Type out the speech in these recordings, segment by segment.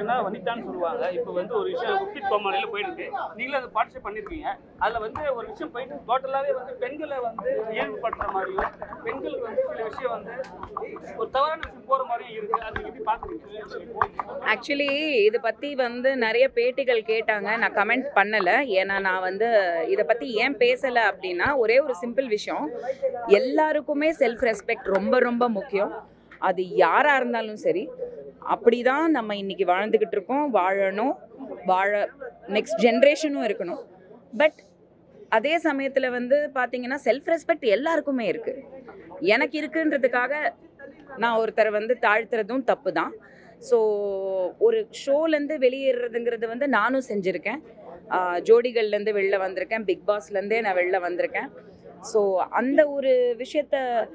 ஹீரோயினா வனிதான்னு சொல்லுவாங்க இப்போ வந்து ஒரு விஷயம் குக்கிட் கோமாளியில போயிருக்கு நீங்களும் அதை பார்ட்டிசிபேட் பண்ணிருக்கீங்க அதுல வந்து ஒரு விஷயம் போயிட்டு டோட்டலாவே வந்து பெண்களை வந்து இயல்புப்படுத்துற மாதிரியும் பெண்களுக்கு வந்து சில விஷயம் வந்து ஒரு தவறான விஷயம் போற மாதிரியும் இருக்கு அது எப்படி பாக்குறீங்க ஆக்சுவலி இது பற்றி வந்து நிறைய பேட்டிகள் கேட்டாங்க நான் கமெண்ட் பண்ணலை ஏன்னா நான் வந்து இதை பற்றி ஏன் பேசலை அப்படின்னா ஒரே ஒரு சிம்பிள் விஷயம் எல்லாருக்குமே செல்ஃப் ரெஸ்பெக்ட் ரொம்ப ரொம்ப முக்கியம் அது யாராக இருந்தாலும் சரி அப்படி தான் நம்ம இன்னைக்கு வாழ்ந்துக்கிட்டு இருக்கோம் வாழணும் வாழ நெக்ஸ்ட் ஜென்ரேஷனும் இருக்கணும் பட் அதே சமயத்தில் வந்து பார்த்தீங்கன்னா செல்ஃப் ரெஸ்பெக்ட் எல்லாருக்குமே இருக்குது எனக்கு இருக்குன்றதுக்காக நான் ஒருத்தரை வந்து தாழ்த்துறதும் தப்பு தான் ஸோ ஒரு ஷோலேருந்து வெளியேறதுங்கிறது வந்து நானும் செஞ்சுருக்கேன் ஆஹ் ஜோடிகள்லேருந்து வெளில வந்திருக்கேன் பிக் பாஸ்லேருந்தே நான் வெளில வந்திருக்கேன் ஸோ அந்த ஒரு விஷயத்த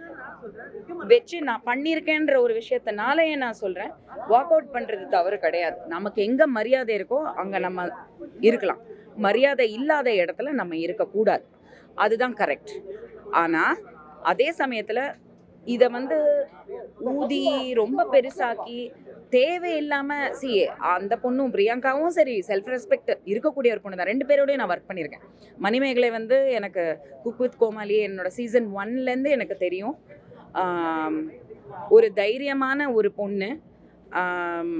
வச்சு நான் பண்ணியிருக்கேன்ற ஒரு விஷயத்தனாலேயே நான் சொல்கிறேன் வாக் அவுட் பண்ணுறது தவறு கிடையாது நமக்கு எங்கே மரியாதை இருக்கோ அங்கே நம்ம இருக்கலாம் மரியாதை இல்லாத இடத்துல நம்ம இருக்கக்கூடாது அதுதான் கரெக்ட் ஆனால் அதே சமயத்தில் இதை வந்து ஊதி ரொம்ப பெருசாக்கி தேவையில்லாமல் சி அந்த பொண்ணும் பிரியங்காவும் சரி செல்ஃப் ரெஸ்பெக்ட் இருக்கக்கூடிய ஒரு பொண்ணு தான் ரெண்டு பேரோடய நான் ஒர்க் பண்ணியிருக்கேன் மணிமேகலை வந்து எனக்கு குக் வித் கோமாளி என்னோட சீசன் ஒன்லேருந்து எனக்கு தெரியும் ஆம், ஒரு தைரியமான ஒரு பொண்ணு ஆம்,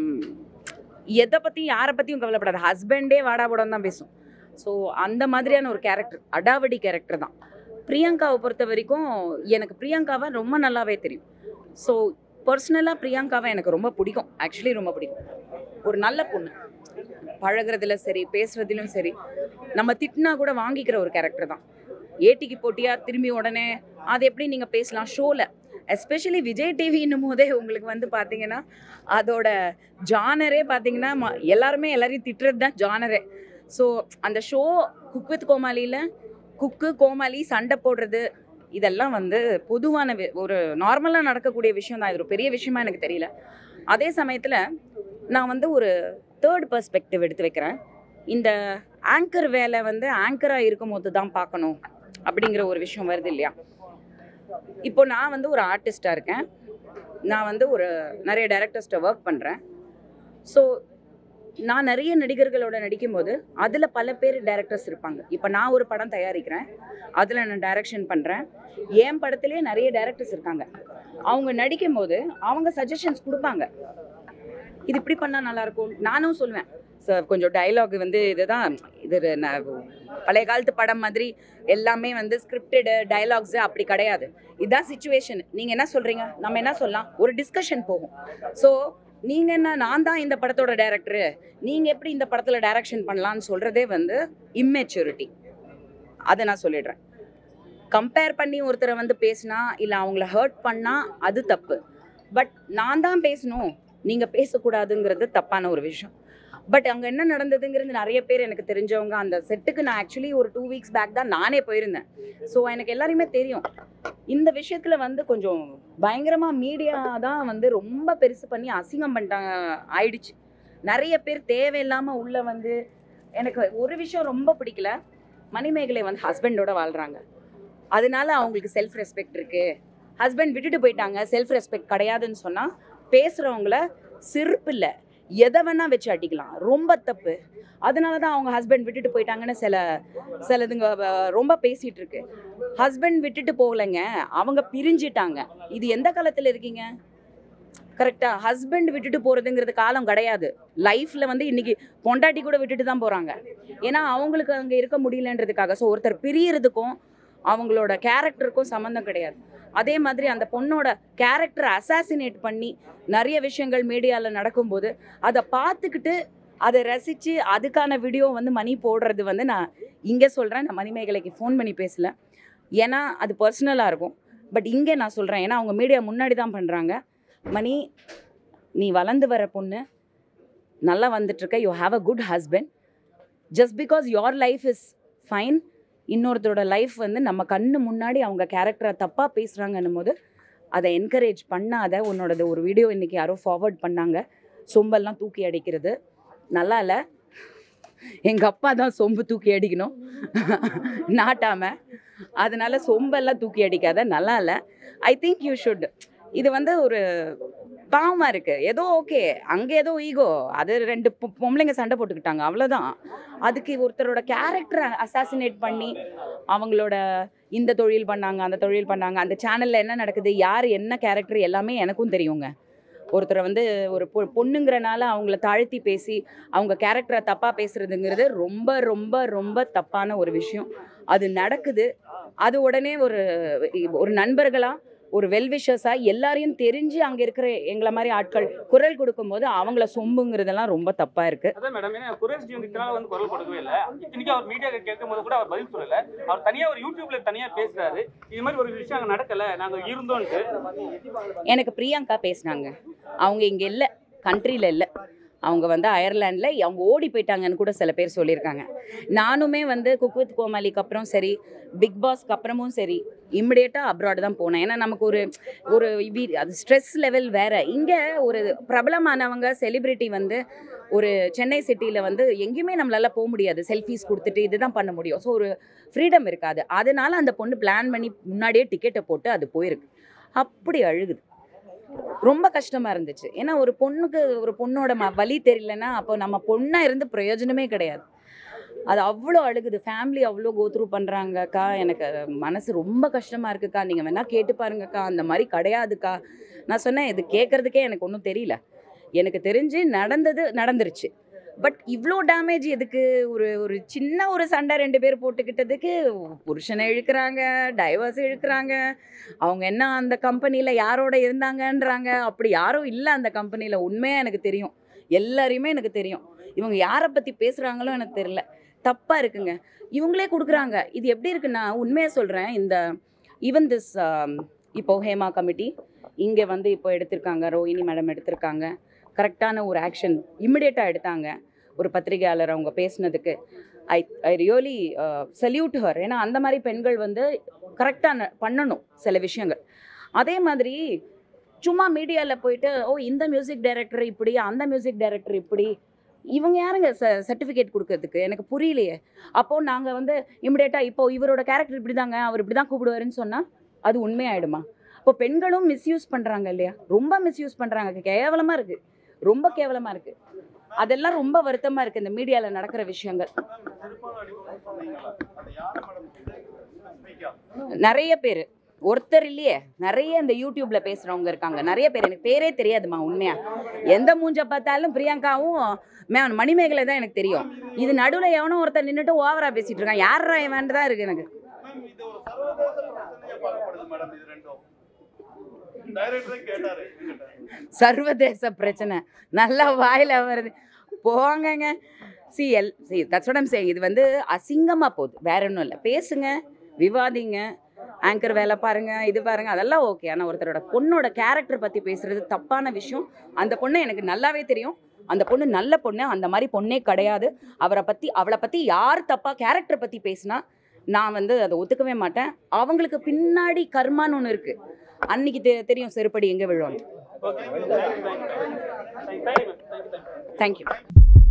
எதை பற்றியும் யாரை பற்றியும் கவலைப்படாது ஹஸ்பண்டே வாடா படம் தான் பேசும் ஸோ அந்த மாதிரியான ஒரு கேரக்டர் அடாவடி கேரக்டர் தான் பிரியங்காவை பொறுத்த வரைக்கும் எனக்கு பிரியங்காவை ரொம்ப நல்லாவே தெரியும் ஸோ பர்சனலாக பிரியங்காவை எனக்கு ரொம்ப பிடிக்கும் ஆக்சுவலி ரொம்ப பிடிக்கும் ஒரு நல்ல பொண்ணு பழகுறதுல சரி பேசுறதிலும் சரி நம்ம திட்டினா கூட வாங்கிக்கிற ஒரு கேரக்டர் தான் ஏட்டிக்கு போட்டியா திரும்பி உடனே அது எப்படி நீங்கள் பேசலாம் ஷோவில் எஸ்பெஷலி விஜய் டிவின்னும் போதே உங்களுக்கு வந்து பார்த்தீங்கன்னா அதோட ஜானரே பார்த்தீங்கன்னா ம- எல்லாருமே எல்லாரையும் திட்டுறது தான் ஜானரே ஸோ அந்த ஷோ குக் வித் கோமாளியில் குக்கு கோமாளி சண்டை போடுறது இதெல்லாம் வந்து பொதுவான வி- ஒரு நார்மலாக நடக்கக்கூடிய விஷயம் தான் இது ஒரு பெரிய விஷயமா எனக்கு தெரியல அதே சமயத்தில் நான் வந்து ஒரு தேர்ட் பர்ஸ்பெக்டிவ் எடுத்து வைக்கிறேன் இந்த ஆங்கர் வேலை வந்து ஆங்கராக இருக்கும்போது தான் பார்க்கணும் அப்படிங்கிற ஒரு விஷயம் வருது இல்லையா இப்போ நான் வந்து ஒரு ஆர்டிஸ்டாக இருக்கேன் நான் வந்து ஒரு நிறைய டைரக்டர்ஸ்ட்டை ஒர்க் பண்ணுறேன் ஸோ நான் நிறைய நடிகர்களோட நடிக்கும்போது அதில் பல பேர் டைரக்டர்ஸ் இருப்பாங்க இப்போ நான் ஒரு படம் தயாரிக்கிறேன் அதில் நான் டைரக்ஷன் பண்ணுறேன் என் படத்துலேயே நிறைய டைரக்டர்ஸ் இருக்காங்க அவங்க நடிக்கும்போது அவங்க சஜஷன்ஸ் கொடுப்பாங்க இது இப்படி பண்ணால் நல்லாயிருக்கும் நானும் சொல்லுவேன் சார் கொஞ்சம் டயலாக் வந்து இதுதான் இது நான் பழைய காலத்து படம் மாதிரி எல்லாமே வந்து ஸ்கிரிப்டடு டயலாக்ஸு அப்படி கிடையாது இதுதான் சுச்சுவேஷன் நீங்கள் என்ன சொல்கிறீங்க நம்ம என்ன சொல்லலாம் ஒரு டிஸ்கஷன் போகும் ஸோ நீங்கள் என்ன நான் தான் இந்த படத்தோட டைரக்டரு நீங்கள் எப்படி இந்த படத்தில் டைரக்ஷன் பண்ணலான்னு சொல்கிறதே வந்து இம்மெச்சூரிட்டி அதை நான் சொல்லிடுறேன் கம்பேர் பண்ணி ஒருத்தரை வந்து பேசினா இல்லை அவங்கள ஹர்ட் பண்ணால் அது தப்பு பட் நான் தான் பேசணும் நீங்கள் பேசக்கூடாதுங்கிறது தப்பான ஒரு விஷயம் பட் அங்கே என்ன நடந்ததுங்கிறது நிறைய பேர் எனக்கு தெரிஞ்சவங்க அந்த செட்டுக்கு நான் ஆக்சுவலி ஒரு டூ வீக்ஸ் பேக் தான் நானே போயிருந்தேன் ஸோ எனக்கு எல்லாரையுமே தெரியும் இந்த விஷயத்தில் வந்து கொஞ்சம் பயங்கரமாக மீடியா தான் வந்து ரொம்ப பெருசு பண்ணி அசிங்கம் பண்ணிட்டாங்க ஆயிடுச்சு நிறைய பேர் தேவையில்லாமல் உள்ளே வந்து எனக்கு ஒரு விஷயம் ரொம்ப பிடிக்கல மணிமேகலை வந்து ஹஸ்பண்டோட வாழ்கிறாங்க அதனால அவங்களுக்கு செல்ஃப் ரெஸ்பெக்ட் இருக்குது ஹஸ்பண்ட் விட்டுட்டு போயிட்டாங்க செல்ஃப் ரெஸ்பெக்ட் கிடையாதுன்னு சொன்னால் பேசுகிறவங்கள சிரிப்பு இல்லை எதை வேணால் வச்சு அடிக்கலாம் ரொம்ப தப்பு அதனால தான் அவங்க ஹஸ்பண்ட் விட்டுட்டு போயிட்டாங்கன்னு சில சிலதுங்க வ- ரொம்ப பேசிகிட்டு இருக்கு ஹஸ்பண்ட் விட்டுட்டு போகலைங்க அவங்க பிரிஞ்சிட்டாங்க இது எந்த காலத்தில் இருக்கீங்க கரெக்டாக ஹஸ்பண்ட் விட்டுட்டு போகிறதுங்கிறது காலம் கிடையாது லைஃப்பில் வந்து இன்னைக்கு பொண்டாட்டி கூட விட்டுட்டு தான் போகிறாங்க ஏன்னா அவங்களுக்கு அங்கே இருக்க முடியலன்றதுக்காக ஸோ ஒருத்தர் பிரியறதுக்கும் அவங்களோட கேரக்டருக்கும் சம்மந்தம் கிடையாது அதே மாதிரி அந்த பொண்ணோட கேரக்டரை அசாசினேட் பண்ணி நிறைய விஷயங்கள் மீடியாவில் நடக்கும்போது அதை பார்த்துக்கிட்டு அதை ரசித்து அதுக்கான வீடியோ வந்து மணி போடுறது வந்து நான் இங்கே சொல்கிறேன் நான் மணிமேகலைக்கு ஃபோன் பண்ணி பேசல ஏன்னா அது பர்சனலாக இருக்கும் பட் இங்கே நான் சொல்கிறேன் ஏன்னா அவங்க மீடியா முன்னாடி தான் பண்ணுறாங்க மணி நீ வளர்ந்து வர பொண்ணு நல்லா வந்துட்டுருக்க you have a good husband just because your life is fine இன்னொருத்தரோட லைஃப் வந்து நம்ம கண்ணு முன்னாடி அவங்க கேரக்டரை தப்பாக பேசுகிறாங்கன்னும் போது அதை என்கரேஜ் பண்ணாத உன்னோடது ஒரு வீடியோ இன்றைக்கி யாரோ ஃபார்வர்ட் பண்ணாங்க சொம்பெல்லாம் தூக்கி அடிக்கிறது நல்லா இல்லை எங்கள் அப்பா தான் சொம்பு தூக்கி அடிக்கணும் நாட்டாம அதனால சொம்பெல்லாம் தூக்கி அடிக்காத நல்லா இல்லை ஐ திங்க் யூ ஷுட் இது வந்து ஒரு பாவமாக இருக்குது ஏதோ ஓகே அங்கே ஏதோ ஈகோ அது ரெண்டு பொ- பொம்பளைங்க சண்டை போட்டுக்கிட்டாங்க அவ்வளோதான் அதுக்கு ஒருத்தரோட கேரக்டரை அசாசினேட் பண்ணி அவங்களோட இந்த தொழில் பண்ணாங்க அந்த தொழில் பண்ணாங்க அந்த சேனலில் என்ன நடக்குது யார் என்ன கேரக்டர் எல்லாமே எனக்கும் தெரியுங்க ஒருத்தரை வந்து ஒரு பொ பொண்ணுங்கிறனால அவங்கள தாழ்த்தி பேசி அவங்க கேரக்டரை தப்பாக பேசுறதுங்கிறது ரொம்ப ரொம்ப ரொம்ப தப்பான ஒரு விஷயம் அது நடக்குது அது உடனே ஒரு ஒரு நண்பர்களாக ஒரு வெல்விஷஸாக எல்லாரையும் தெரிஞ்சு அங்கே இருக்கிற எங்களை மாதிரி ஆட்கள் குரல் கொடுக்கும்போது அவங்கள சொம்புங்கிறதெல்லாம் ரொம்ப தப்பாக இருக்குது அதான் மேடம் ஏன்னா குரேஷ் ஜி வந்து இத்தனால வந்து குரல் கொடுக்கவே இல்லை இத்தனைக்கு அவர் மீடியா கேட்கும் போது கூட அவர் பதில் சொல்லல அவர் தனியா ஒரு யூடியூப்ல தனியா பேசுறாரு இது மாதிரி ஒரு விஷயம் அங்க நடக்கல நாங்க இருந்தோம்ட்டு எனக்கு பிரியங்கா பேசினாங்க அவங்க இங்கே இல்லை கண்ட்ரியில் இல்லை அவங்க வந்து அயர்லாண்டில் அவங்க ஓடி போயிட்டாங்கன்னு கூட சில பேர் சொல்லியிருக்காங்க நானுமே வந்து குக் வித் கோமாளிக்கு அப்புறம் சரி பிக் பாஸ்க்கு அப்புறமும் சரி இம்மிடியேட்டாக அப்ராட் தான் போனேன் ஏன்னா நமக்கு ஒரு ஒரு வீ- அது ஸ்ட்ரெஸ் லெவல் வேற இங்கே ஒரு பிரபலமானவங்க செலிபிரிட்டி வந்து ஒரு சென்னை சிட்டியில் வந்து எங்கேயுமே நம்மளால போக முடியாது செல்ஃபீஸ் கொடுத்துட்டு இதுதான் பண்ண முடியும் ஸோ ஒரு ஃப்ரீடம் இருக்காது அதனால அந்த பொண்ணு பிளான் பண்ணி முன்னாடியே டிக்கெட்டை போட்டு அது போயிருக்கு அப்படி அழுகுது ரொம்ப கஷ்டமா இருந்துச்சு ஏன்னா ஒரு பொண்ணுக்கு ஒரு பொண்ணோட ம வலி தெரியலன்னா அப்போ நம்ம பொண்ணா இருந்து பிரயோஜனமே கிடையாது அது அவ்வளோ அழுகுது ஃபேமிலி அவ்வளோ கோத்ரூ பண்ணுறாங்கக்கா எனக்கு மனசு ரொம்ப கஷ்டமாக இருக்குக்கா நீங்கள் வேணால் கேட்டு பாருங்கக்கா அந்த மாதிரி கிடையாதுக்கா நான் சொன்னேன் இது கேட்குறதுக்கே எனக்கு ஒன்றும் தெரியல எனக்கு தெரிஞ்சு நடந்தது நடந்துருச்சு பட் இவ்வளோ டேமேஜ் எதுக்கு ஒரு ஒரு சின்ன ஒரு சண்டை ரெண்டு பேர் போட்டுக்கிட்டதுக்கு புருஷனை இழுக்கிறாங்க டைவர்ஸ் இழுக்கிறாங்க அவங்க என்ன அந்த கம்பெனியில் யாரோட இருந்தாங்கன்றாங்க அப்படி யாரும் இல்லை அந்த கம்பெனியில் உண்மையாக எனக்கு தெரியும் எல்லாரையுமே எனக்கு தெரியும் இவங்க யாரை பற்றி பேசுகிறாங்களோ எனக்கு தெரியல தப்பாக இருக்குங்க இவங்களே கொடுக்குறாங்க இது எப்படி இருக்குன்னா உண்மையாக சொல்கிறேன் இந்த ஈவன் திஸ் இப்போ ஹேமா கமிட்டி இங்கே வந்து இப்போ எடுத்திருக்காங்க ரோஹிணி மேடம் எடுத்திருக்காங்க கரெக்டான ஒரு ஆக்ஷன் இம்மிடியேட்டாக எடுத்தாங்க ஒரு பத்திரிகையாளர் அவங்க பேசுனதுக்கு I I really salute her ஏன்னா அந்த மாதிரி பெண்கள் வந்து கரெக்டாக பண்ணணும் சில விஷயங்கள் அதே மாதிரி சும்மா மீடியாவில் போயிட்டு ஓ இந்த மியூசிக் டைரக்டர் இப்படி அந்த மியூசிக் டைரக்டர் இப்படி இவங்க யாருங்க ச சர்டிஃபிகேட் கொடுக்கறதுக்கு எனக்கு புரியலையே அப்போது நாங்கள் வந்து இமிடியேட்டாக இப்போ இவரோட கேரக்டர் இப்படி தாங்க அவர் இப்படி தான் கூப்பிடுவாருன்னு சொன்னால் அது உண்மையாயிடுமா இப்போ பெண்களும் மிஸ்யூஸ் பண்ணுறாங்க இல்லையா ரொம்ப மிஸ்யூஸ் பண்ணுறாங்க கேவலமாக இருக்குது ரொம்ப கேவலமாக இருக்குது அதெல்லாம் ரொம்ப வருத்தமாக இருக்குது இந்த மீடியாவில் நடக்கிற விஷயங்கள் நிறைய பேர் ஒருத்தர் இல்லையே நிறைய இந்த யூடியூப்ல பேசுறவங்க இருக்காங்க நிறைய பேர் எனக்கு பேரே தெரியாதுமா உண்மையா எந்த மூஞ்ச பார்த்தாலும் பிரியங்காவும் மே- மணிமேகலை தான் எனக்கு தெரியும் இது நடுவுல எவனோ ஒருத்தர் நின்றுட்டு ஓவரா பேசிட்டு இருக்கான் யாரா இவன் தான் இருக்கு எனக்கு மேம் இது ஒரு சர்வதேச பிரச்சனையா பார்க்கப்படுது மேடம் இது ரெண்டும் டைரக்டரே கேட்டாரு என்கிட்ட. சர்வதேச பிரச்சனை நல்லா வாயில வருது போங்கங்க சி எல் சி தட்ஸ் சேங் இது வந்து அசிங்கமா போகுது வேற ஒன்றும் இல்லை பேசுங்க விவாதிங்க ஆங்கர் வேலை பாருங்க இது பாருங்க அதெல்லாம் ஓகே ஆனால் ஒருத்தரோட பொண்ணோட கேரக்டர் பற்றி பேசுறது தப்பான விஷயம் அந்த பொண்ணு எனக்கு நல்லாவே தெரியும் அந்த பொண்ணு நல்ல பொண்ணு அந்த மாதிரி பொண்ணே கிடையாது அவரை பற்றி அவளை பற்றி யார் தப்பாக கேரக்டர் பற்றி பேசினா நான் வந்து அதை ஒத்துக்கவே மாட்டேன் அவங்களுக்கு பின்னாடி கர்மான்னு ஒன்று இருக்குது அன்னைக்கு தெ தெரியும் செருப்படி எங்கே விழுவோம் okay thank you thank you thank you thank you